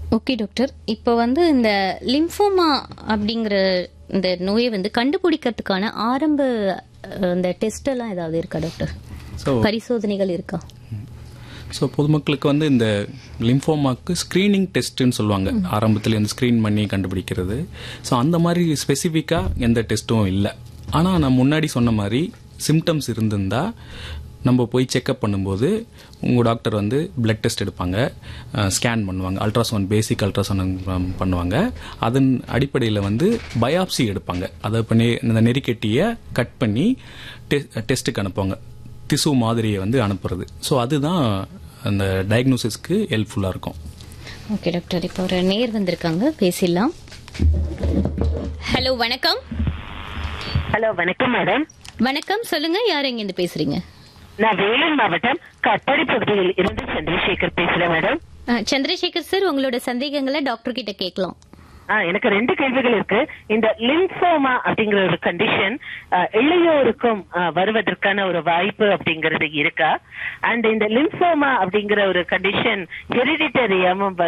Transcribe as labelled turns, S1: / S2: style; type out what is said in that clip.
S1: okay doctor இப்போ வந்து இந்த லிம்ஃபோமா அப்படிங்கிற இந்த நோயை வந்து கண்டுபிடிக்கிறதுக்கான ஆரம்ப அஹ், இந்த டெஸ்ட் எல்லாம் ஏதாவது இருக்கா டாக்டர்
S2: ஸோ
S1: பரிசோதனைகள் இருக்கா
S2: ஸோ பொதுமக்களுக்கு வந்து இந்த லிம்ஃபோமாக்கு ஸ்க்ரீனிங் டெஸ்ட்டுன்னு சொல்லுவாங்க ஆரம்பத்தில் வந்து ஸ்க்ரீன் பண்ணி கண்டுபிடிக்கிறது ஸோ அந்த மாதிரி ஸ்பெசிஃபிக்காக எந்த டெஸ்ட்டும் இல்லை ஆனால் நான் முன்னாடி சொன்ன மாதிரி சிம்டம்ஸ் இருந்திருந்தா நம்ம போய் செக்அப் பண்ணும்போது உங்கள் டாக்டர் வந்து பிளட் டெஸ்ட் எடுப்பாங்க ஸ்கேன் பண்ணுவாங்க அல்ட்ராசவுண்ட் பேசிக் அல்ட்ராசவுண்ட் பண்ணுவாங்க அதன் அடிப்படையில் வந்து பயாப்சி எடுப்பாங்க அதை பண்ணி இந்த நெறிக்கட்டியை கட் பண்ணி டெஸ்ட்டுக்கு அனுப்புவாங்க திசு மாதிரியை வந்து அனுப்புறது ஸோ அதுதான் அந்த டயக்னோசிஸ்க்கு ஹெல்ப்ஃபுல்லாக இருக்கும்
S1: ஓகே டாக்டர் இப்போ ஒரு நேர் வந்திருக்காங்க பேசிடலாம் ஹலோ வணக்கம்
S3: ஹலோ வணக்கம் மேடம்
S1: வணக்கம் சொல்லுங்க யார் எங்கேருந்து பேசுறீங்க
S3: நான் வேலூர் மாவட்டம் கட்டாடி பகுதியில் இருந்து சந்திரசேகர் பேசுறேன் மேடம்
S1: அஹ், சந்திரசேகர் சார் உங்களோட சந்தேகங்களை டாக்டர் கிட்ட கேட்கலாம்
S3: ஆ, எனக்கு ரெண்டு கேள்விகள் இருக்கு இந்த லிம்ஃபோமா அப்படிங்கிற ஒரு கண்டிஷன் இளையோருக்கும் ஆ, வருவதற்கான ஒரு வாய்ப்பு அப்படிங்கிறது இருக்கா அண்ட் இந்த லிம்ஃபோமா அப்படிங்கிற ஒரு கண்டிஷன் ஹெரிடிட்டரியாவும்